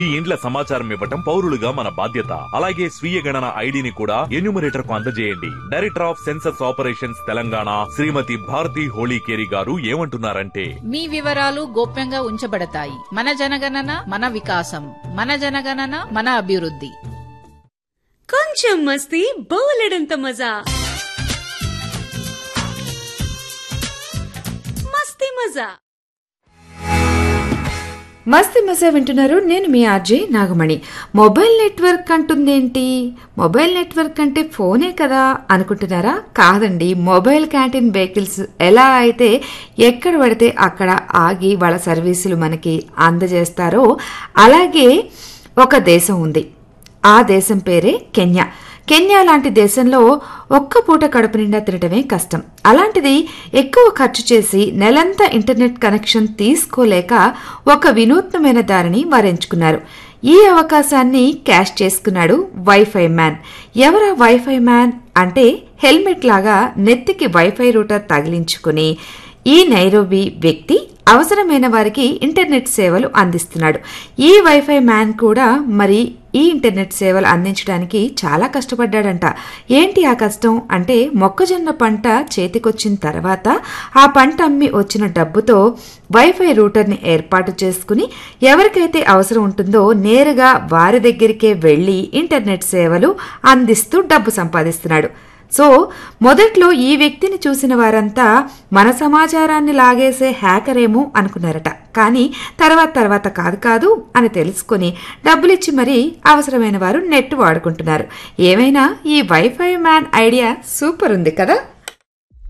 ఈ ఇండ్ల సమాచారం ఇవ్వటం పౌరులుగా మన బాధ్యత అలాగే స్వీయ గణన ఐడిని కూడా ఎన్యూమరేటర్ కు అందజేయండి director of census operations Telangana Shrimati Bharathi Holikeri గారు ఏమంటున్నారంటే మీ వివరాలు గోప్యంగా ఉంచబడతాయి మన జనగణన మన వికాసం మన జనగణన మన అభివృద్ధి కొంచెం మస్తీ బోలెడంత మజా మస్తీ మజా మస్తీ మజా వింటున్నారు నేను మీ ఆర్జే నాగమణి మొబైల్ నెట్వర్క్ అంటుందేంటి మొబైల్ నెట్వర్క్ అంటే ఫోనే కదా అనుకుంటున్నారా కాదండి మొబైల్ క్యాంటీన్ వెహికల్స్ ఎలా అయితే ఎక్కడ పడితే అక్కడ ఆగి వాళ్ళ సర్వీసులు మనకి అందజేస్తారో అలాగే ఒక దేశం ఉంది ఆ దేశం పేరే కెన్యా కెన్యా లాంటి దేశంలో ఒక్క పూట కడుపు నిండా తినటమే కష్టం అలాంటిది ఎక్కువ ఖర్చు చేసి నెలంతా ఇంటర్నెట్ కనెక్షన్ తీసుకోలేక ఒక వినూత్నమైన దారిని వారు ఎంచుకున్నారు ఈ అవకాశాన్ని క్యాష్ చేసుకున్నాడు వైఫై మ్యాన్ ఎవరా వైఫై మ్యాన్ అంటే హెల్మెట్ లాగా నెత్తికి వైఫై రూటర్ తగిలించుకుని ఈ నైరోబీ వ్యక్తి అవసరమైన వారికి ఇంటర్నెట్ సేవలు అందిస్తున్నాడు ఈ వైఫై మ్యాన్ కూడా మరి ఈ ఇంటర్నెట్ సేవలు అందించడానికి చాలా కష్టపడ్డాడంట ఏంటి ఆ కష్టం అంటే మొక్కజొన్న పంట చేతికొచ్చిన తర్వాత ఆ పంట అమ్మి వచ్చిన డబ్బుతో వైఫై రూటర్ని ఏర్పాటు చేసుకుని ఎవరికైతే అవసరం ఉంటుందో నేరుగా వారి దగ్గరికే వెళ్లి ఇంటర్నెట్ సేవలు అందిస్తూ డబ్బు సంపాదిస్తున్నాడు సో మొదట్లో ఈ వ్యక్తిని చూసిన వారంతా మన సమాచారాన్ని లాగేసే హ్యాకరేమో అనుకున్నారట కానీ తర్వాత తర్వాత కాదు కాదు అని తెలుసుకొని డబ్బులిచ్చి మరీ అవసరమైన వారు నెట్ వాడుకుంటున్నారు ఏమైనా ఈ వైఫై మ్యాన్ ఐడియా సూపర్ ఉంది కదా